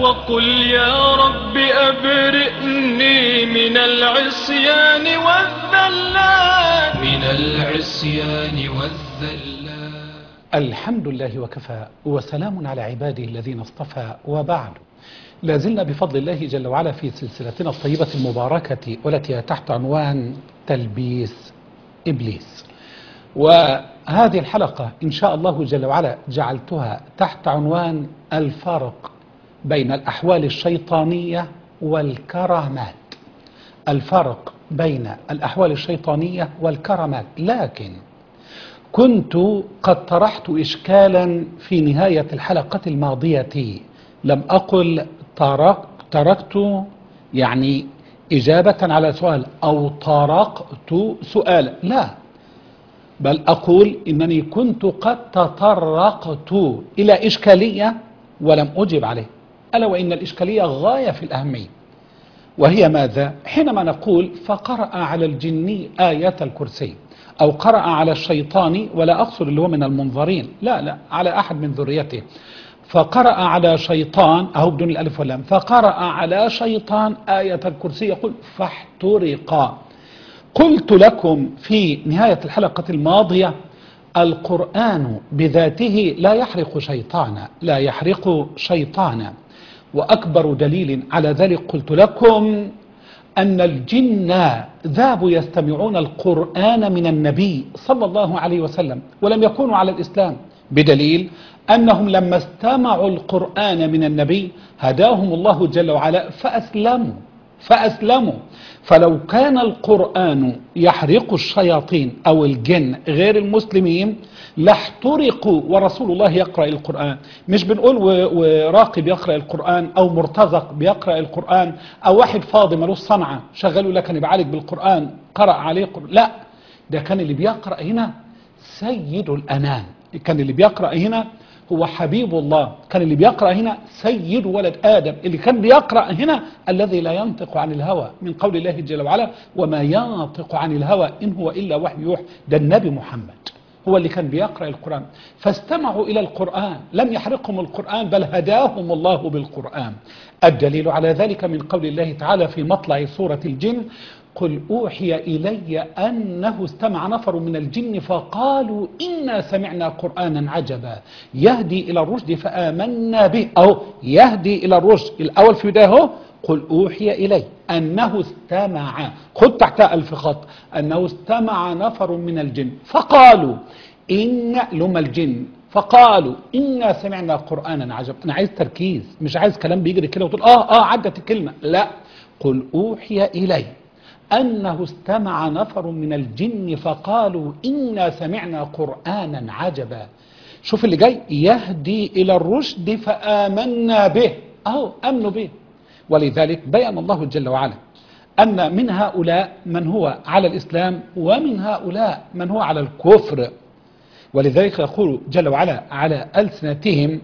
وقل يا رب أبرئني من العصيان والذلات من العصيان والذلات الحمد لله وكفى وسلام على عباده الذين اصطفى وبعد لا زلنا بفضل الله جل وعلا في سلسلتنا الطيبة المباركة والتي هي تحت عنوان تلبيس إبليس وهذه الحلقة إن شاء الله جل وعلا جعلتها تحت عنوان الفرق بين الأحوال الشيطانية والكرامات الفرق بين الأحوال الشيطانية والكرامات لكن كنت قد طرحت إشكالا في نهاية الحلقة الماضية لم أقل ترك تركت يعني إجابة على سؤال أو طرقت سؤالا لا بل أقول إنني كنت قد تطرقت إلى إشكالية ولم أجب عليه ألا وإن الإشكالية غاية في الأهمية وهي ماذا؟ حينما نقول فقرأ على الجن آية الكرسي أو قرأ على الشيطان ولا أقصد اللي هو من المنظرين لا لا على أحد من ذريته فقرأ على شيطان أهو بدون الألف واللام فقرأ على شيطان آية الكرسي يقول فاحترق قلت لكم في نهاية الحلقة الماضية القرآن بذاته لا يحرق شيطانا لا يحرق شيطانا وأكبر دليل على ذلك قلت لكم أن الجن ذابوا يستمعون القرآن من النبي صلى الله عليه وسلم ولم يكونوا على الإسلام بدليل أنهم لما استمعوا القرآن من النبي هداهم الله جل وعلا فأسلموا فأسلموا فلو كان القرآن يحرق الشياطين أو الجن غير المسلمين لاحترقوا ورسول الله يقرأ القرآن مش بنقول وراقي بيقرأ القرآن أو مرتزق بيقرأ القرآن أو واحد فاضي ملوش صنعة شغلوا لك أنا بعالج بالقرآن قرأ عليه قرآن. لا ده كان اللي بيقرأ هنا سيد الأنام كان اللي بيقرأ هنا هو حبيب الله كان اللي بيقرأ هنا سيد ولد آدم اللي كان بيقرأ هنا الذي لا ينطق عن الهوى من قول الله جل وعلا وما ينطق عن الهوى إن هو إلا وحي يوحى ده النبي محمد هو اللي كان بيقرأ القرآن فاستمعوا إلى القرآن لم يحرقهم القرآن بل هداهم الله بالقرآن الدليل على ذلك من قول الله تعالى في مطلع سورة الجن قل أوحي إلي أنه استمع نفر من الجن فقالوا إنا سمعنا قرآنا عجبا يهدي إلى الرشد فآمنا به أو يهدي إلى الرشد الأول في بدايه قل أوحي إلي أنه استمع خد تحت ألف خط أنه استمع نفر من الجن فقالوا إن لما الجن فقالوا إنا سمعنا قرآنا عجبا أنا عايز تركيز مش عايز كلام بيجري كده وتقول آه آه عدت الكلمة لا قل أوحي إلي أنه استمع نفر من الجن فقالوا إنا سمعنا قرآنا عجبا شوف اللي جاي يهدي إلى الرشد فآمنا به أو أمنوا به ولذلك بيان الله جل وعلا أن من هؤلاء من هو على الإسلام ومن هؤلاء من هو على الكفر ولذلك يقول جل وعلا على ألسنتهم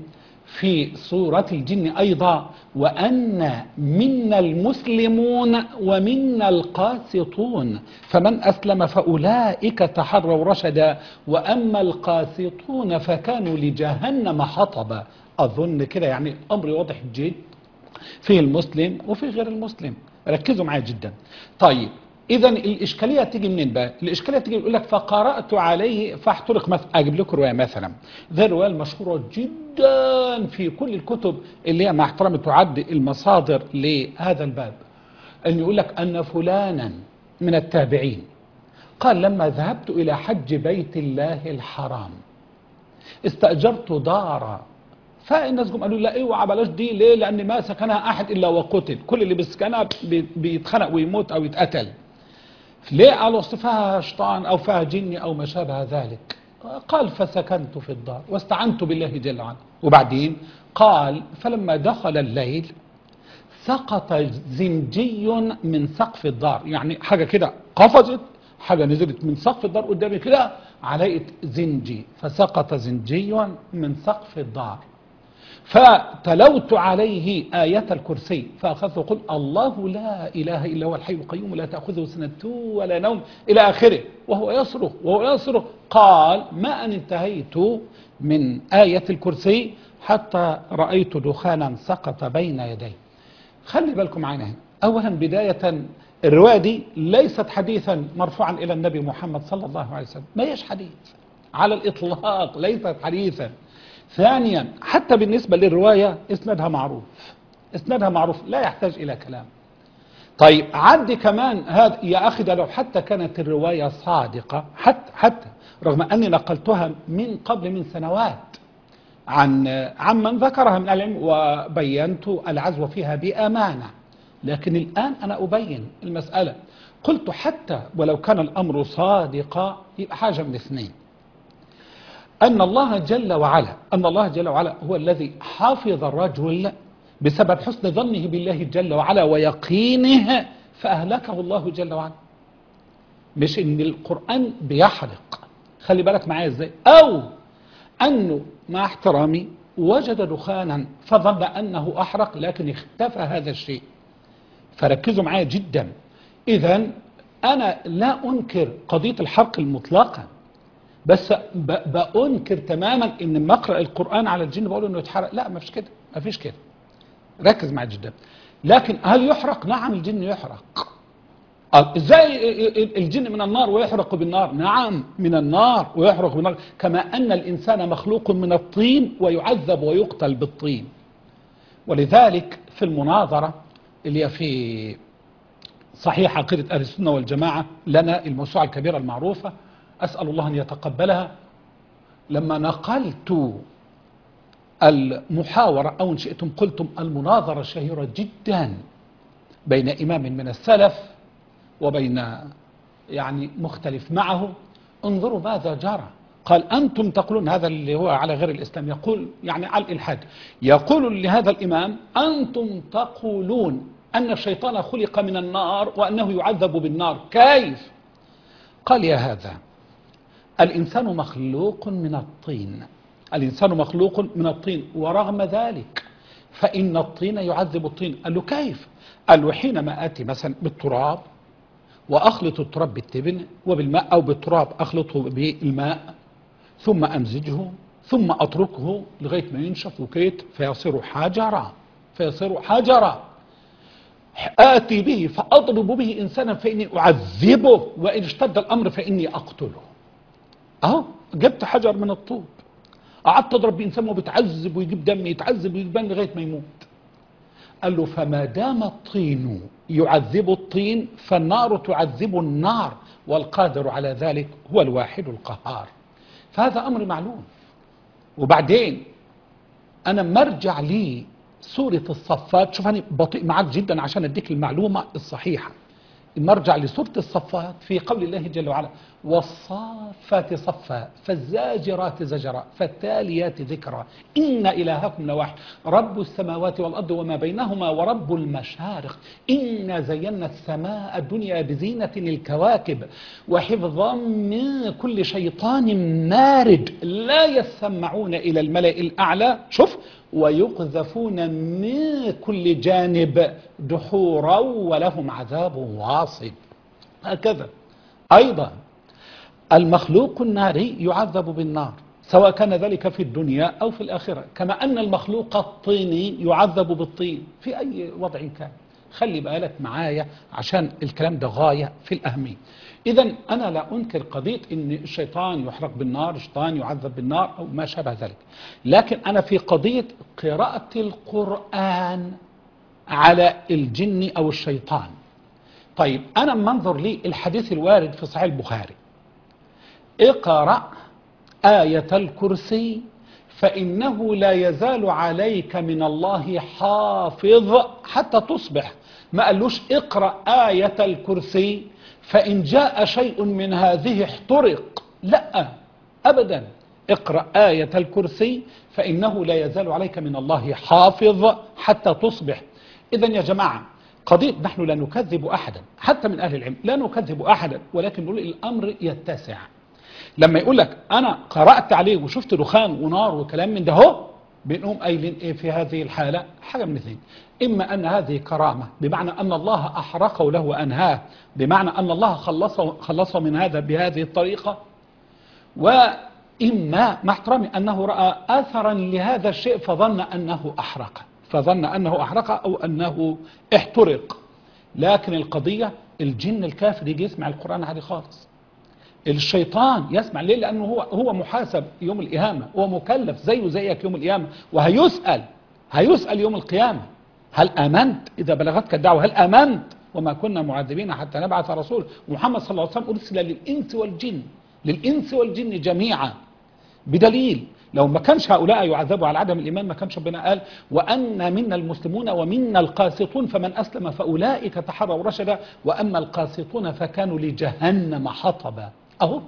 في سورة الجن أيضا وأن منا المسلمون ومنا القاسطون فمن أسلم فأولئك تحروا رشدا وأما القاسطون فكانوا لجهنم حطبا أظن كده يعني أمر واضح جدا في المسلم وفي غير المسلم ركزوا معايا جدا طيب اذا الاشكاليه تيجي منين بقى الاشكاليه تيجي يقول لك فقرات عليه فاحترق مثلا اجيب لكم روايه مثلا ذي الروايه المشهوره جدا في كل الكتب اللي هي مع احترامي تعد المصادر لهذا الباب ان يقول لك ان فلانا من التابعين قال لما ذهبت الى حج بيت الله الحرام استاجرت دارا فالناس قالوا لا اوعى بلاش دي ليه لان ما سكنها احد الا وقتل كل اللي بيسكنها بيتخنق ويموت او يتقتل ليه قالوا اصل فيها شيطان او فيها جني او ما شابه ذلك قال فسكنت في الدار واستعنت بالله جل وعلا وبعدين قال فلما دخل الليل سقط زنجي من سقف الدار يعني حاجه كده قفزت حاجه نزلت من سقف الدار قدامي كده علقت زنجي فسقط زنجي من سقف الدار فتلوت عليه آية الكرسي فأخذت وقلت الله لا إله إلا هو الحي القيوم لا تأخذه سنة ولا نوم إلى آخره وهو يصرخ وهو يصرخ قال ما أن انتهيت من آية الكرسي حتى رأيت دخانا سقط بين يدي خلي بالكم معنا هنا أولا بداية الرواية دي ليست حديثا مرفوعا إلى النبي محمد صلى الله عليه وسلم ما هيش حديث على الإطلاق ليست حديثا ثانيا حتى بالنسبة للرواية اسندها معروف اسندها معروف لا يحتاج إلى كلام طيب عدي كمان هذا يا أخي ده لو حتى كانت الرواية صادقة حتى حتى رغم أني نقلتها من قبل من سنوات عن عمن ذكرها من العلم وبينت العزو فيها بأمانة لكن الآن أنا أبين المسألة قلت حتى ولو كان الأمر صادقا يبقى حاجة من اثنين أن الله جل وعلا أن الله جل وعلا هو الذي حافظ الرجل بسبب حسن ظنه بالله جل وعلا ويقينه فأهلكه الله جل وعلا مش إن القرآن بيحرق خلي بالك معايا إزاي أو أنه مع احترامي وجد دخانا فظن أنه أحرق لكن اختفى هذا الشيء فركزوا معايا جدا إذا أنا لا أنكر قضية الحرق المطلقة بس ب- بأنكر تماما إن لما أقرأ القرآن على الجن بقول إنه يتحرق لا ما فيش كده ما فيش كده ركز معايا جدا لكن هل يحرق نعم الجن يحرق آه، ازاي الجن من النار ويحرق بالنار نعم من النار ويحرق بالنار كما أن الإنسان مخلوق من الطين ويعذب ويقتل بالطين ولذلك في المناظرة اللي هي في صحيح عقيدة أهل السنة والجماعة لنا الموسوعة الكبيرة المعروفة أسأل الله أن يتقبلها لما نقلت المحاورة أو إن شئتم قلتم المناظرة الشهيرة جدا بين إمام من السلف وبين يعني مختلف معه انظروا ماذا جرى قال أنتم تقولون هذا اللي هو على غير الإسلام يقول يعني على الإلحاد يقول لهذا الإمام أنتم تقولون أن الشيطان خلق من النار وأنه يعذب بالنار كيف قال يا هذا الإنسان مخلوق من الطين الإنسان مخلوق من الطين ورغم ذلك فإن الطين يعذب الطين قال له كيف قال له حينما آتي مثلا بالتراب وأخلط التراب بالتبن وبالماء أو بالتراب أخلطه بالماء ثم أمزجه ثم أتركه لغاية ما ينشف وكيت فيصير حجرا فيصير حجرا آتي به فأضرب به إنسانا فإني أعذبه وإن اشتد الأمر فإني أقتله أهو جبت حجر من الطوب قعدت أضرب بإنسان وبيتعذب ويجيب دم يتعذب ويجيب دم لغاية ما يموت قال له فما دام الطين يعذب الطين فالنار تعذب النار والقادر على ذلك هو الواحد القهار فهذا أمر معلوم وبعدين أنا مرجع لي سورة الصفات شوف أنا بطيء معك جدا عشان أديك المعلومة الصحيحة مرجع لسورة الصفات في قول الله جل وعلا والصافات صفا فالزاجرات زجرا فالتاليات ذكرا إن إلهكم لواحد رب السماوات والأرض وما بينهما ورب المشارق إنا زينا السماء الدنيا بزينة الكواكب وحفظا من كل شيطان مارد لا يسمعون إلى الملأ الأعلى شوف ويقذفون من كل جانب دحورا ولهم عذاب واصب هكذا أيضا المخلوق الناري يعذب بالنار سواء كان ذلك في الدنيا أو في الآخرة كما أن المخلوق الطيني يعذب بالطين في أي وضع كان خلي بالك معايا عشان الكلام ده غاية في الأهمية إذا أنا لا أنكر قضية أن الشيطان يحرق بالنار الشيطان يعذب بالنار أو ما شابه ذلك لكن أنا في قضية قراءة القرآن على الجن أو الشيطان طيب أنا منظر لي الحديث الوارد في صحيح البخاري اقرأ آية الكرسي فإنه لا يزال عليك من الله حافظ حتى تصبح ما قالوش اقرأ آية الكرسي فإن جاء شيء من هذه احترق لا أبدا اقرأ آية الكرسي فإنه لا يزال عليك من الله حافظ حتى تصبح إذا يا جماعة قضية نحن لا نكذب أحدا حتى من أهل العلم لا نكذب أحدا ولكن نقول الأمر يتسع لما يقول لك أنا قرأت عليه وشفت دخان ونار وكلام من ده هو بنقوم قايلين إيه في هذه الحالة حاجة من اثنين إما أن هذه كرامة بمعنى أن الله أحرقه له وأنهاه بمعنى أن الله خلصه, خلصه من هذا بهذه الطريقة إما مع احترامي أنه رأى أثرا لهذا الشيء فظن أنه أحرق فظن أنه أحرق أو أنه احترق لكن القضية الجن الكافر يجي يسمع القرآن عادي خالص الشيطان يسمع ليه لأنه هو هو محاسب يوم القيامة هو مكلف زيه زيك يوم القيامة وهيسأل هيسأل يوم القيامة هل آمنت إذا بلغتك الدعوة هل آمنت وما كنا معذبين حتى نبعث رسول محمد صلى الله عليه وسلم أرسل للإنس والجن للإنس والجن جميعا بدليل لو ما كانش هؤلاء يعذبوا على عدم الإيمان ما كانش ربنا قال وأن منا المسلمون ومنا القاسطون فمن أسلم فأولئك تحروا رشدا وأما القاسطون فكانوا لجهنم حطبا أهو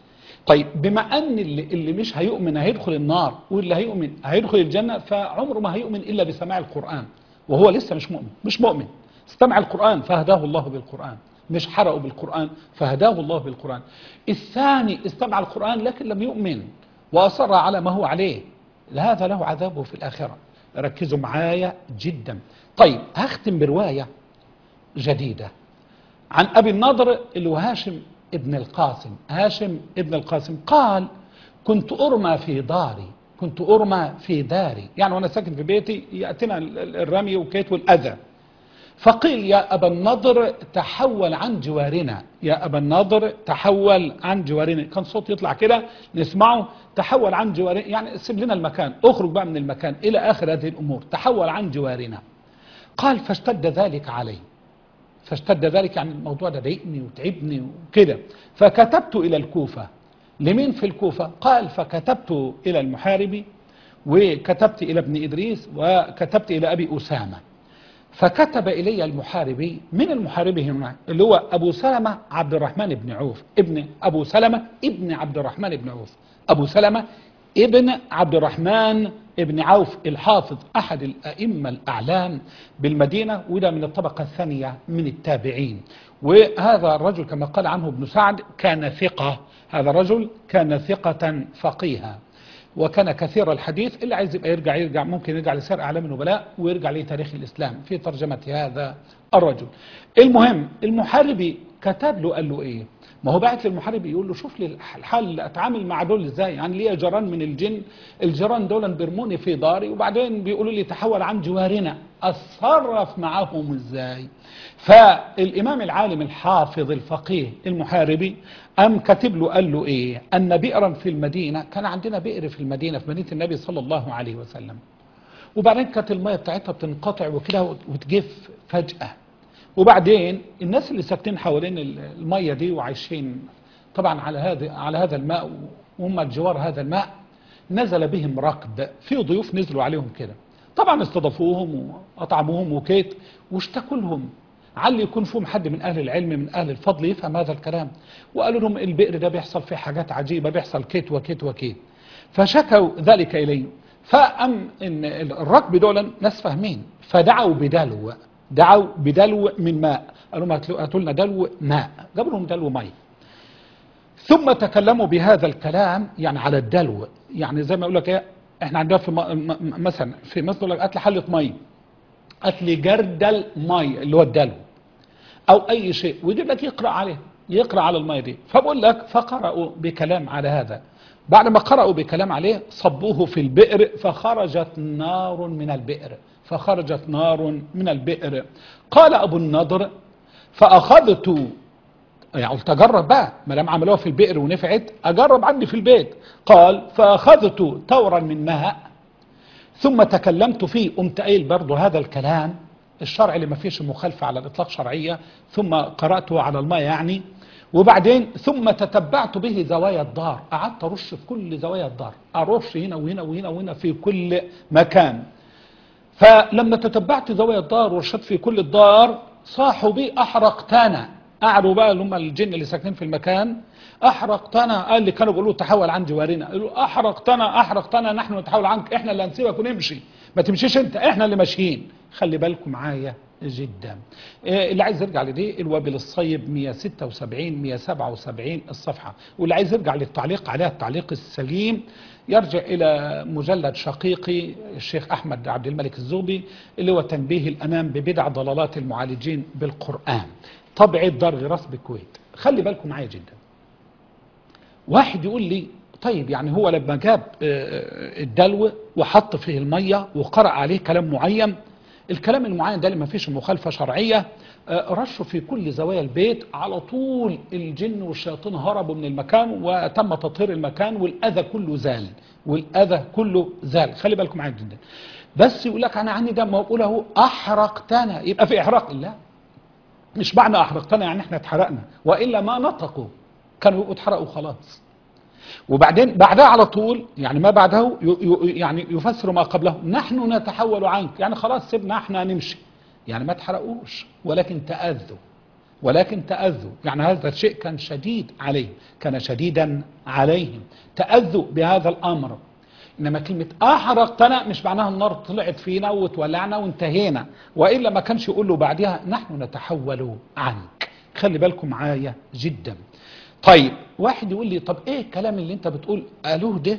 طيب بما أن اللي, اللي مش هيؤمن هيدخل النار واللي هيؤمن هيدخل الجنة فعمره ما هيؤمن إلا بسماع القرآن وهو لسه مش مؤمن مش مؤمن استمع القرآن فهداه الله بالقرآن مش حرقوا بالقرآن فهداه الله بالقرآن الثاني استمع القرآن لكن لم يؤمن وأصر على ما هو عليه هذا له عذابه في الآخرة ركزوا معايا جدا طيب هختم برواية جديدة عن أبي النضر اللي هو هاشم ابن القاسم هاشم ابن القاسم قال كنت أرمى في داري كنت أرمى في داري يعني وأنا ساكن في بيتي يأتينا الرمي وكيت والأذى فقيل يا أبا النضر تحول عن جوارنا يا أبا النضر تحول عن جوارنا كان صوت يطلع كده نسمعه تحول عن جوارنا يعني سيب لنا المكان اخرج بقى من المكان إلى آخر هذه الأمور تحول عن جوارنا قال فاشتد ذلك علي فاشتد ذلك يعني الموضوع ده ضايقني وتعبني وكده فكتبت إلى الكوفة لمين في الكوفة قال فكتبت إلى المحاربي وكتبت إلى ابن إدريس وكتبت إلى أبي أسامة فكتب إلي المحاربي من المحاربي هنا اللي هو أبو سلمة عبد الرحمن بن عوف ابن أبو سلمة ابن عبد الرحمن بن عوف أبو سلمة ابن عبد الرحمن ابن عوف الحافظ أحد الأئمة الأعلام بالمدينة وده من الطبقة الثانية من التابعين وهذا الرجل كما قال عنه ابن سعد كان ثقة هذا الرجل كان ثقة فقيها وكان كثير الحديث اللي عايز يبقى يرجع يرجع ممكن يرجع لسير اعلام النبلاء ويرجع لتاريخ الاسلام في ترجمه هذا الرجل. المهم المحاربي كتب له قال له ايه؟ ما هو بعت للمحارب يقول له شوف لي الحل اتعامل مع دول ازاي؟ يعني ليا جيران من الجن الجيران دول بيرموني في داري وبعدين بيقولوا لي تحول عن جوارنا اتصرف معاهم ازاي؟ فالامام العالم الحافظ الفقيه المحاربي أم كاتب له قال له إيه أن بئرا في المدينة كان عندنا بئر في المدينة في مدينة النبي صلى الله عليه وسلم وبعدين كانت المية بتاعتها بتنقطع وكده وتجف فجأة وبعدين الناس اللي ساكنين حوالين المية دي وعايشين طبعا على هذا على هذا الماء وهم جوار هذا الماء نزل بهم ركب في ضيوف نزلوا عليهم كده طبعا استضافوهم وأطعموهم وكيت واشتكوا لهم علي يكون فيهم حد من أهل العلم من أهل الفضل يفهم هذا الكلام وقالوا لهم البئر ده بيحصل فيه حاجات عجيبة بيحصل كيت وكيت وكيت فشكوا ذلك إليه فأم إن الركب دول ناس فاهمين فدعوا بدلو دعوا بدلو من ماء قالوا لهم هاتوا لنا دلو ماء جابوا لهم دلو ماء ثم تكلموا بهذا الكلام يعني على الدلو يعني زي ما يقول لك ايه احنا عندنا في مثلا في مصر يقول لك هات لي حله ميه هات لي جردل ميه اللي هو الدلو او اي شيء ويجيب لك يقرا عليه يقرا على الميه دي فبقول لك فقرأوا بكلام على هذا بعد ما قرأوا بكلام عليه صبوه في البئر فخرجت نار من البئر فخرجت نار من البئر قال ابو النضر فاخذت يعني قلت اجرب بقى ما دام عملوها في البئر ونفعت اجرب عندي في البيت قال فاخذت تورا من ماء ثم تكلمت فيه قمت قايل برضه هذا الكلام الشرع اللي ما فيش مخالفة على الإطلاق شرعية ثم قرأته على الماء يعني وبعدين ثم تتبعت به زوايا الدار قعدت أرش في كل زوايا الدار أرش هنا وهنا وهنا وهنا في كل مكان فلما تتبعت زوايا الدار ورشت في كل الدار صاحوا بي أحرقتنا قعدوا بقى اللي هم الجن اللي ساكنين في المكان احرقتنا قال اللي كانوا بيقولوا تحول عن جوارنا قالوا احرقتنا احرقتنا نحن نتحول عنك احنا اللي هنسيبك ونمشي ما تمشيش انت احنا اللي ماشيين خلي بالكم معايا جدا إيه اللي عايز يرجع لدي الوابل الصيب 176 177 الصفحة واللي عايز يرجع للتعليق عليها التعليق السليم يرجع إلى مجلد شقيقي الشيخ أحمد عبد الملك الزوبي اللي هو تنبيه الأمام ببدع ضلالات المعالجين بالقرآن طبع دار غراس بالكويت خلي بالكم معايا جدا واحد يقول لي طيب يعني هو لما جاب آه، الدلو وحط فيه المية وقرأ عليه كلام معين الكلام المعين ده اللي ما فيش مخالفة شرعية آه، رشه في كل زوايا البيت على طول الجن والشياطين هربوا من المكان وتم تطهير المكان والأذى كله زال والأذى كله زال خلي بالكم معايا جدا بس يقول لك أنا عندي دم وأقول اهو أحرقتنا يبقى في إحراق لا مش معنى أحرقتنا يعني احنا اتحرقنا وإلا ما نطقوا كانوا يبقوا اتحرقوا خلاص وبعدين بعدها على طول يعني ما بعده ي- ي- يعني يفسر ما قبله نحن نتحول عنك يعني خلاص سيبنا احنا نمشي يعني ما تحرقوش ولكن تأذوا ولكن تأذوا يعني هذا الشيء كان شديد عليه كان شديدا عليهم تأذوا بهذا الأمر إنما كلمة أحرقتنا مش معناها النار طلعت فينا وتولعنا وانتهينا وإلا ما كانش يقول له بعدها نحن نتحول عنك خلي بالكم معايا جدا طيب واحد يقول لي طب ايه الكلام اللي انت بتقول قالوه ده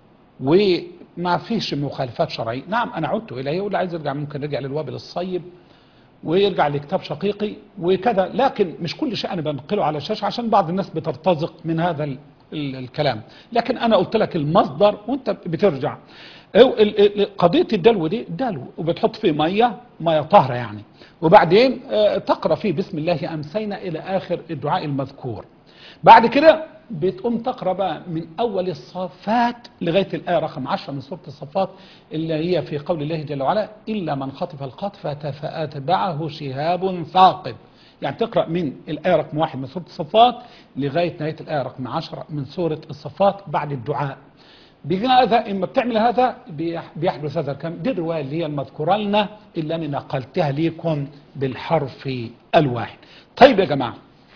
وما فيش مخالفات شرعيه نعم انا عدت اليه واللي عايز يرجع ممكن يرجع للوابل الصيب ويرجع لكتاب شقيقي وكذا لكن مش كل شيء انا بنقله على الشاشه عشان بعض الناس بترتزق من هذا ال ال الكلام لكن انا قلت لك المصدر وانت بترجع أو ال- ال- قضيه الدلو دي دلو وبتحط فيه ميه ميه طاهره يعني وبعدين آه، تقرا فيه بسم الله امسينا الى اخر الدعاء المذكور بعد كده بتقوم تقرا بقى من اول الصفات لغايه الايه رقم 10 من سوره الصفات اللي هي في قول الله جل وعلا الا من خطف الخطفه فاتبعه شهاب ثاقب يعني تقرا من الايه رقم واحد من سوره الصفات لغايه نهايه الايه رقم 10 من سوره الصفات بعد الدعاء بهذا اما بتعمل هذا بيح- بيحدث هذا الكلام دي الروايه اللي هي المذكوره لنا اللي انا نقلتها لكم بالحرف الواحد طيب يا جماعه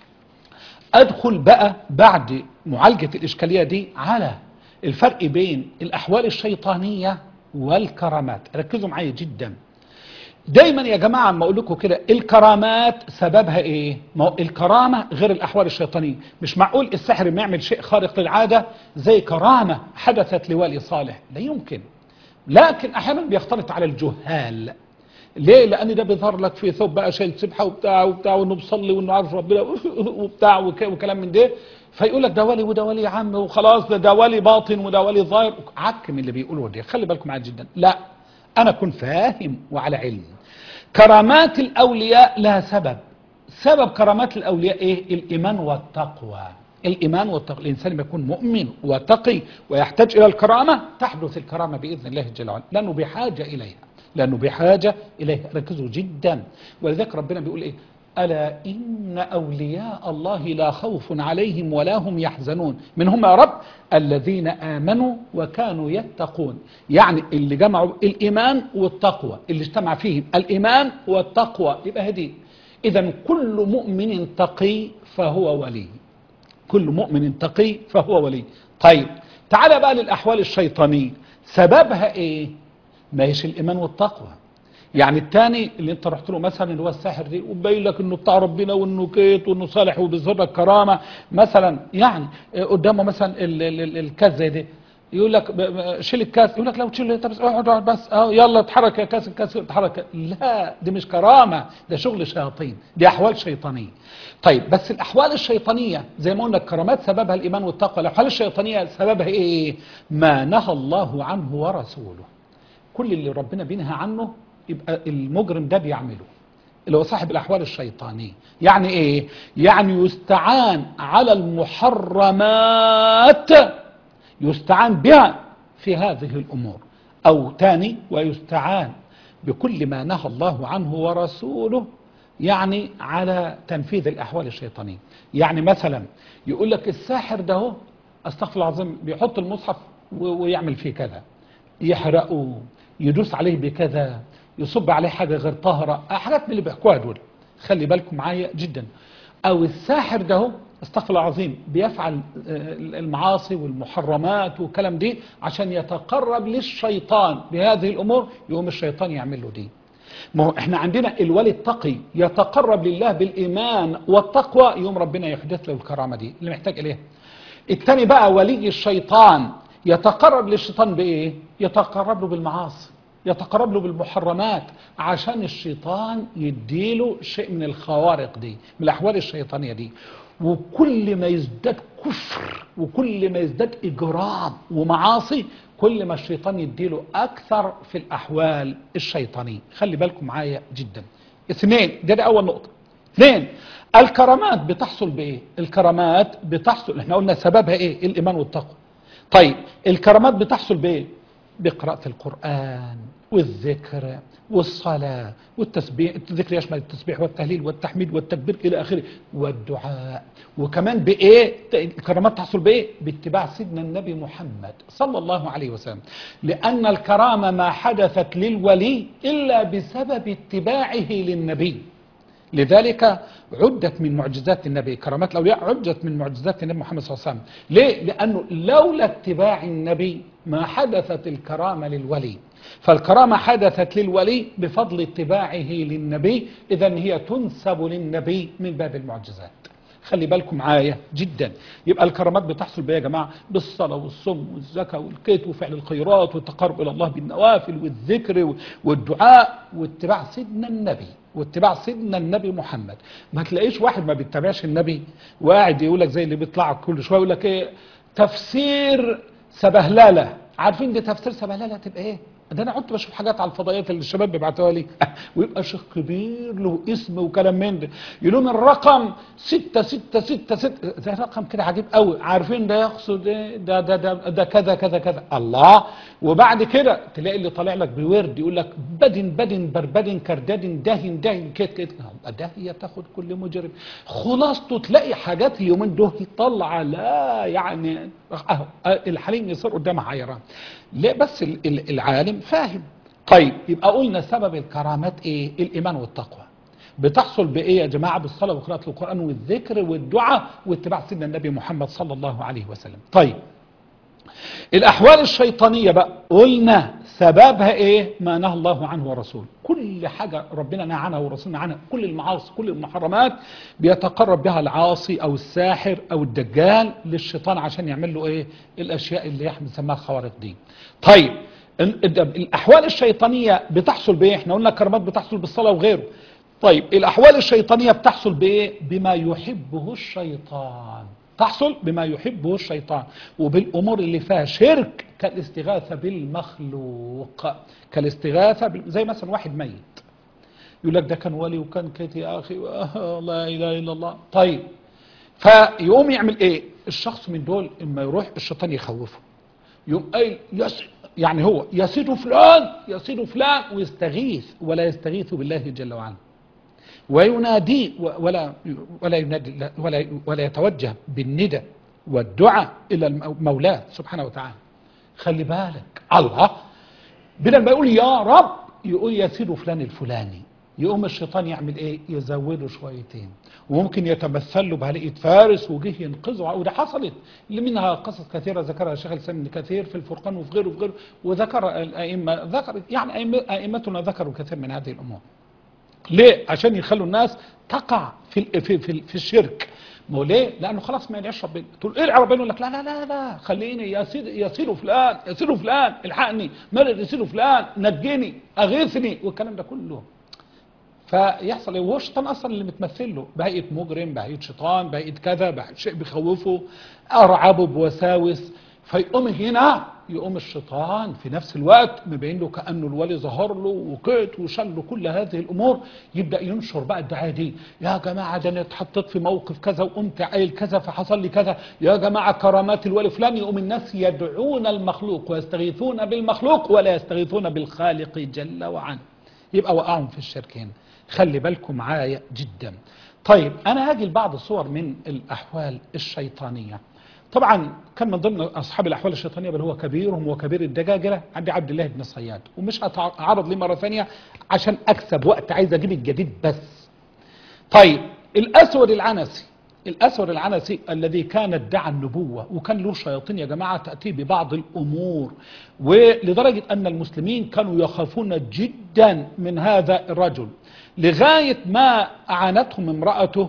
ادخل بقى بعد معالجة الاشكالية دي على الفرق بين الاحوال الشيطانية والكرامات ركزوا معايا جدا دايما يا جماعة لما اقول لكم كده الكرامات سببها ايه ما هو الكرامة غير الاحوال الشيطانية مش معقول السحر ما يعمل شيء خارق للعادة زي كرامة حدثت لولي صالح لا يمكن لكن احيانا بيختلط على الجهال ليه؟ لأن ده بيظهر لك في ثوب بقى شايل سبحة وبتاع وبتاع وإنه بيصلي وإنه عارف ربنا وبتاع وك- وكلام من ده فيقول لك ده ولي وده ولي عم وخلاص ده, ده ولي باطن وده ولي ظاهر عك من اللي بيقولوا ده خلي بالكم معايا جدا لا أنا أكون فاهم وعلى علم كرامات الأولياء لها سبب سبب كرامات الأولياء إيه؟ الإيمان والتقوى الإيمان والتقوى الإنسان لما يكون مؤمن وتقي ويحتاج إلى الكرامة تحدث الكرامة بإذن الله جل وعلا لأنه بحاجة إليها لأنه بحاجة إليها ركزوا جدا ولذلك ربنا بيقول إيه ألا إن أولياء الله لا خوف عليهم ولا هم يحزنون من هم يا رب الذين آمنوا وكانوا يتقون يعني اللي جمعوا الإيمان والتقوى اللي اجتمع فيهم الإيمان والتقوى يبقى هدي إذا كل مؤمن تقي فهو ولي كل مؤمن تقي فهو ولي طيب تعال بقى للأحوال الشيطانية سببها إيه ما هيش الإيمان والتقوى يعني الثاني اللي انت رحت له مثلا اللي هو الساحر دي وباين لك انه بتاع ربنا وانه كيت وانه صالح وبيظهر لك كرامه مثلا يعني اه، قدامه مثلا ال- ال- ال- الكاس زي ده يقول لك ب- ب- شيل الكاس يقول لك لو تشيل طب بس اقعد اقعد بس اه يلا اتحرك يا كاس الكاس اتحرك لا دي مش كرامه ده شغل شياطين دي احوال شيطانيه طيب بس الاحوال الشيطانيه زي ما قلنا الكرامات سببها الايمان والتقوى الاحوال الشيطانيه سببها ايه ما نهى الله عنه ورسوله كل اللي ربنا بينهى عنه يبقى المجرم ده بيعمله اللي هو صاحب الأحوال الشيطانية يعني إيه؟ يعني يستعان على المحرمات يستعان بها في هذه الأمور أو تاني ويستعان بكل ما نهى الله عنه ورسوله يعني على تنفيذ الأحوال الشيطانية يعني مثلا يقول لك الساحر ده هو استغفر الله العظيم بيحط المصحف و- ويعمل فيه كذا يحرقه يدوس عليه بكذا يصب عليه حاجة غير طاهرة حاجات من اللي بيحكوها دول خلي بالكم معايا جدا أو الساحر ده هو استغفر الله العظيم بيفعل آه، المعاصي والمحرمات والكلام دي عشان يتقرب للشيطان بهذه الأمور يقوم الشيطان يعمل له دي ما هو احنا عندنا الولي التقي يتقرب لله بالإيمان والتقوى يوم ربنا يحدث له الكرامة دي اللي محتاج إليها التاني بقى ولي الشيطان يتقرب للشيطان بإيه؟ يتقرب له بالمعاصي يتقرب له بالمحرمات عشان الشيطان يديله شيء من الخوارق دي من الأحوال الشيطانية دي وكل ما يزداد كفر وكل ما يزداد إجرام ومعاصي كل ما الشيطان يديله أكثر في الأحوال الشيطانية خلي بالكم معايا جدا اثنين ده, ده أول نقطة اثنين الكرامات بتحصل بإيه الكرامات بتحصل احنا قلنا سببها إيه الإيمان والتقوى طيب الكرامات بتحصل بإيه بقراءة القرآن والذكر والصلاة والتسبيح الذكر يشمل التسبيح والتهليل والتحميد والتكبير إلى آخره والدعاء وكمان بإيه الكرامات تحصل بإيه باتباع سيدنا النبي محمد صلى الله عليه وسلم لأن الكرامة ما حدثت للولي إلا بسبب اتباعه للنبي لذلك عدت من معجزات النبي كرامات الأولياء عدت من معجزات النبي محمد صلى الله عليه وسلم ليه؟ لأنه لولا اتباع النبي ما حدثت الكرامة للولي فالكرامة حدثت للولي بفضل اتباعه للنبي إذا هي تنسب للنبي من باب المعجزات خلي بالكم معايا جدا يبقى الكرامات بتحصل بيه يا جماعه بالصلاه والصوم والزكاه والكيت وفعل الخيرات والتقرب الى الله بالنوافل والذكر والدعاء واتباع سيدنا النبي واتباع سيدنا النبي محمد ما تلاقيش واحد ما بيتبعش النبي وقاعد يقول لك زي اللي بيطلع كل شويه يقول لك ايه تفسير سبهلله عارفين دي تفسير سبهلله تبقى ايه ده انا كنت بشوف حاجات على الفضائيات اللي الشباب بيبعتوها لي ويبقى شيخ كبير له اسم وكلام من ده يقولون الرقم ستة ستة ستة ستة ده رقم كده عجيب قوي عارفين ده يقصد ايه ده ده ده, ده كذا كذا كذا الله وبعد كده تلاقي اللي طالع لك بورد يقول لك بدن بدن بربدن كرددن دهن دهن كت كت ده هي تاخد كل مجرم خلاصته تلاقي حاجات اليومين دول طالعه لا يعني اهو الحليم يصير قدامها حيران ليه بس العالم فاهم طيب يبقى قلنا سبب الكرامات ايه الايمان والتقوى بتحصل بايه يا جماعه بالصلاه وقراءه القران والذكر والدعاء واتباع سيدنا النبي محمد صلى الله عليه وسلم طيب الاحوال الشيطانيه بقى قلنا سببها ايه ما نهى الله عنه ورسوله كل حاجه ربنا نهى عنها ورسولنا عنها كل المعاصي كل المحرمات بيتقرب بها العاصي او الساحر او الدجال للشيطان عشان يعمل له ايه الاشياء اللي احنا بنسميها خوارق دين طيب الاحوال الشيطانيه بتحصل بايه احنا قلنا الكرامات بتحصل بالصلاه وغيره طيب الاحوال الشيطانيه بتحصل بايه بما يحبه الشيطان تحصل بما يحبه الشيطان وبالامور اللي فيها شرك كالاستغاثه بالمخلوق كالاستغاثه بال... زي مثلا واحد ميت يقول لك ده كان ولي وكان كده يا اخي آه لا اله الا الله طيب فيقوم يعمل ايه الشخص من دول اما يروح الشيطان يخوفه يقوم قايل يس يعني هو يسيد فلان يسيد فلان ويستغيث ولا يستغيث بالله جل وعلا ويناديه ولا ولا ينادي ولا ولا يتوجه بالندى والدعاء الى المولاه سبحانه وتعالى خلي بالك الله بدل ما يقول يا رب يقول يا سيد فلان الفلاني يقوم الشيطان يعمل ايه يزوده شويتين وممكن يتمثل له بهلقة فارس وجه ينقذه وده حصلت اللي منها قصص كثيرة ذكرها الشيخ الإسلام ابن كثير في الفرقان وفي غيره وفي غيره وذكر الأئمة ذكر يعني أئمتنا ذكروا كثير من هذه الأمور ليه عشان يخلوا الناس تقع في في في, في الشرك ما هو ليه لانه خلاص ما يدعيش ربنا تقول ايه ربنا يقول لك لا لا لا لا خليني يا سيدي يا سيدي فلان يا سيدي فلان الحقني مرض يا سيدي فلان نجني اغيثني والكلام ده كله فيحصل ايه وهو الشيطان اصلا اللي متمثل له بهيئه مجرم بهيئه شيطان بهيئه كذا بهيئه شيء بيخوفه ارعبه بوساوس فيقوم هنا يقوم الشيطان في نفس الوقت مبين له كانه الولي ظهر له وكيت وشل له كل هذه الامور يبدا ينشر بقى الدعايه دي يا جماعه ده انا اتحطيت في موقف كذا وقمت قايل كذا فحصل لي كذا يا جماعه كرامات الولي فلان يقوم الناس يدعون المخلوق ويستغيثون بالمخلوق ولا يستغيثون بالخالق جل وعلا يبقى وقعهم في الشرك هنا خلي بالكم معايا جدا طيب انا هاجي لبعض الصور من الاحوال الشيطانيه طبعا كان من ضمن اصحاب الاحوال الشيطانيه بل هو كبيرهم وكبير الدجاجله عندي عبد الله بن الصياد ومش هتعرض ليه مره ثانيه عشان اكسب وقت عايز اجيب الجديد بس طيب الاسود العنسي الاسود العنسي الذي كان ادعى النبوه وكان له شياطين يا جماعه تاتي ببعض الامور ولدرجه ان المسلمين كانوا يخافون جدا من هذا الرجل لغايه ما اعانتهم امراته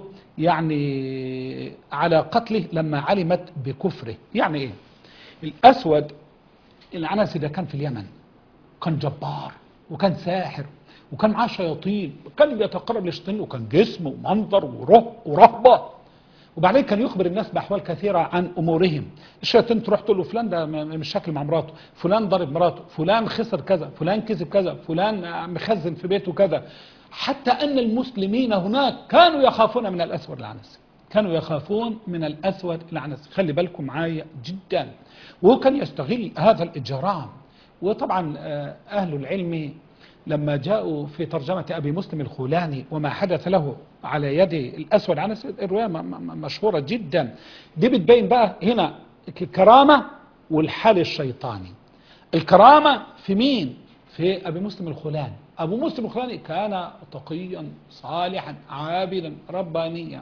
يعني على قتله لما علمت بكفره يعني ايه الاسود العنسي ده كان في اليمن كان جبار وكان ساحر وكان معاه شياطين وكان بيتقرب للشياطين وكان جسم ومنظر وره ورهبه وبعدين كان يخبر الناس باحوال كثيره عن امورهم الشياطين تروح تقول له فلان ده م- مش شكل مع مراته فلان ضرب مراته فلان خسر كذا فلان كذب كذا فلان آه، مخزن في بيته كذا حتى ان المسلمين هناك كانوا يخافون من الاسود العنسي كانوا يخافون من الاسود العنسي خلي بالكم معايا جدا وهو كان يستغل هذا الاجرام وطبعا آه، اهل العلم لما جاءوا في ترجمة أبي مسلم الخولاني وما حدث له على يد الأسود عنس الرواية م- م- مشهورة جدا دي بتبين بقى هنا الكرامة والحال الشيطاني الكرامة في مين؟ في أبي مسلم الخولاني أبو مسلم الخولاني كان تقيا صالحا عابدا ربانيا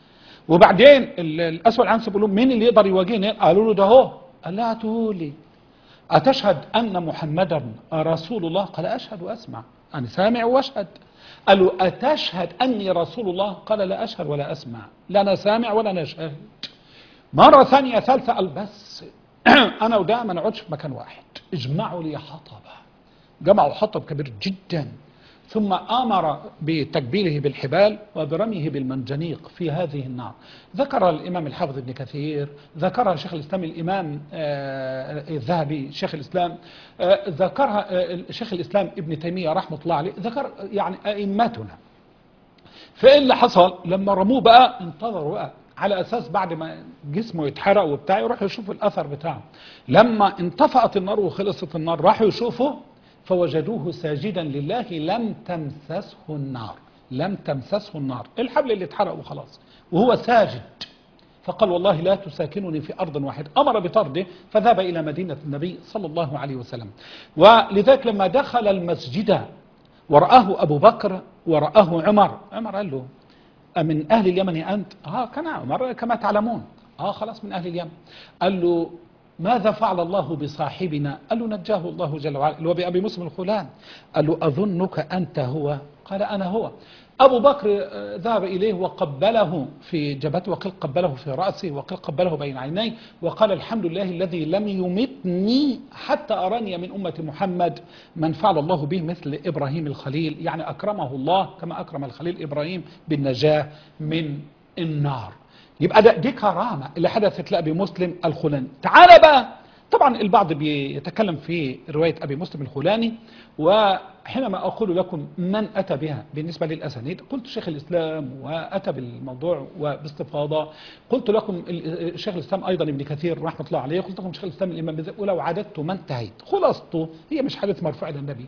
وبعدين ال- الأسود عنس بيقول لهم مين اللي يقدر يواجهني؟ قالوا له ده هو قال لا تقولي أتشهد أن محمدا رسول الله قال أشهد وأسمع أنا سامع وأشهد قالوا أتشهد أني رسول الله قال لا أشهد ولا أسمع لا أنا سامع ولا أنا أشهد مرة ثانية ثالثة قال بس أنا وده ما نقعدش في مكان واحد اجمعوا لي حطبة جمعوا حطب كبير جدا ثم امر بتكبيله بالحبال وبرميه بالمنجنيق في هذه النار ذكر الامام الحافظ ابن كثير ذكرها شيخ الاسلام الامام آه، الذهبي شيخ الاسلام آه، ذكرها آه، شيخ الاسلام ابن تيميه رحمه الله عليه ذكر يعني ائمتنا فايه اللي حصل لما رموه بقى انتظروا بقى على اساس بعد ما جسمه يتحرق وبتاع يروحوا يشوفوا الاثر بتاعه لما انطفأت النار وخلصت النار راحوا يشوفوا فوجدوه ساجدا لله لم تمسسه النار لم تمسسه النار الحبل اللي اتحرق وخلاص وهو ساجد فقال والله لا تساكنني في أرض واحدة أمر بطرده فذهب إلى مدينة النبي صلى الله عليه وسلم ولذلك لما دخل المسجد ورآه أبو بكر ورآه عمر عمر قال له أمن أهل اليمن أنت آه كان عمر كما تعلمون آه خلاص من أهل اليمن قال له ماذا فعل الله بصاحبنا قال له نجاه الله جل وعلا اللي هو بأبي مسلم الخولان قال له أظنك أنت هو قال أنا هو أبو بكر آه، ذهب إليه وقبله في جبهته وقال قبله في رأسه وقال قبله بين عينيه وقال الحمد لله الذي لم يمتني حتى أراني من أمة محمد من فعل الله به مثل إبراهيم الخليل يعني أكرمه الله كما أكرم الخليل إبراهيم بالنجاة من النار يبقى ده دي كرامة اللي حدثت لأبي مسلم الخولاني تعال بقى طبعا البعض بيتكلم في رواية أبي مسلم الخولاني وحينما أقول لكم من أتى بها بالنسبة للأسانيد قلت شيخ الإسلام وأتى بالموضوع وباستفاضة قلت لكم ال- شيخ الإسلام أيضا ابن كثير رحمة الله عليه قلت لكم شيخ الإسلام الإمام بذلك ولو عددت ما انتهيت خلاصته هي مش حديث مرفوع إلى النبي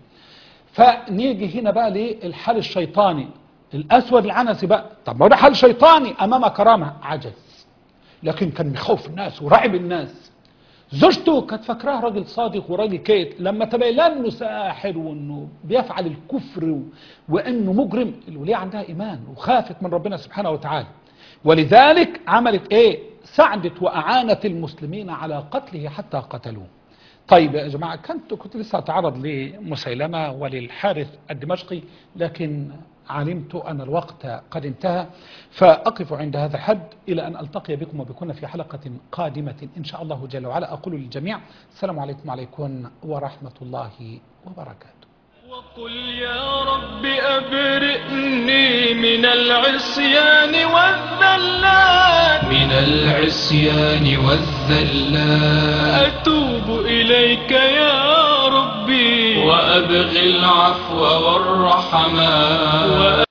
فنيجي هنا بقى للحال الشيطاني الأسود العنسي بقى طب ما هو ده حال شيطاني أمام كرامة عجز لكن كان مخوف الناس وراعب الناس زوجته كانت فاكراه راجل صادق وراجل كيت لما تبين لها انه ساحر وانه بيفعل الكفر و... وانه مجرم الوليه عندها ايمان وخافت من ربنا سبحانه وتعالى ولذلك عملت ايه ساعدت واعانت المسلمين على قتله حتى قتلوه طيب يا جماعه كنت كنت لسه اتعرض لمسيلمه وللحارث الدمشقي لكن علمت أن الوقت قد انتهى فأقف عند هذا الحد إلى أن ألتقي بكم وبكم في حلقة قادمة إن شاء الله جل وعلا أقول للجميع السلام عليكم وعليكم ورحمة الله وبركاته وقل يا رب أبرئني من العصيان والذلات من العصيان والذلات أتوب إليك يا ربي وأبغي العفو والرحمات